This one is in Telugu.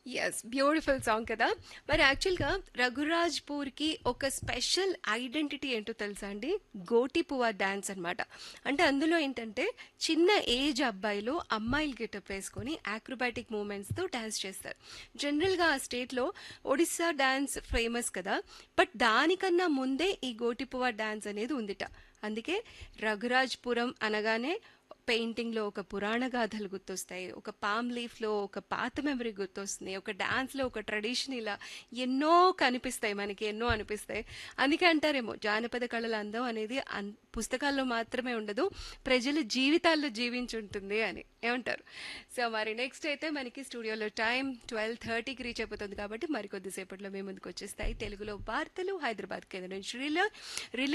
యెస్. బ్యూటిఫుల్ సాంగ్ కదా! మరి యాక్చువల్‌గా 'రఘురాజ్‌పూర్‌కి' ఒక స్పెషల్ ఐడెంటిటీ ఏంటో తెలుసా అండి? గోటిపువ్వ డాన్స్ అన్నమాట. అంటే అందులో ఏంటంటే చిన్న ఏజ్ అబ్బాయిలు అమ్మాయిలు గెటప్ వేసుకొని యాక్రోబాటిక్ మూవ్‌మెంట్స్‌తో డాన్స్ చేస్తారు. జనరల్‌గా ఆ స్టేట్‌లో ఒడిస్సా డాన్స్ ఫేమస్ కదా! బట్ దానికన్నా ముందే ఈ గోటిపువ్వ డాన్స్ అనేది ఉందిట. అందుకే రఘురాజ్‌పురం అనగానే పెయింటింగ్‌లో ఒక పురాణ గాథలు గుర్తొస్తాయి. ఒక పామ్ లీఫ్‌లో ఒక పాత మెమరీ గుర్తొస్తుంది. ఒక డాన్స్‌లో ఒక ట్రెడిషన్ ఇలా ఎన్నో కనిపిస్తాయి మనకి. ఎన్నో అనిపిస్తాయి. అందుకే అంటారేమో జానపద కళల అందం అనేది అన్ పుస్తకాల్లో మాత్రమే ఉండదు. ప్రజల జీవితాల్లో జీవించుంటుంది అని. ఏమంటారు? సో మరి నెక్స్ట్ అయితే మనకి స్టూడియోలో టైం 12:30కి రీచ్ అయిపోతుంది కాబట్టి మరికొద్ది సేపట్లో మీ ముందుకు వచ్చేస్తాయి తెలుగులో వార్తలు హైదరాబాద్ కేంద్రం నుంచి రిలే రిలే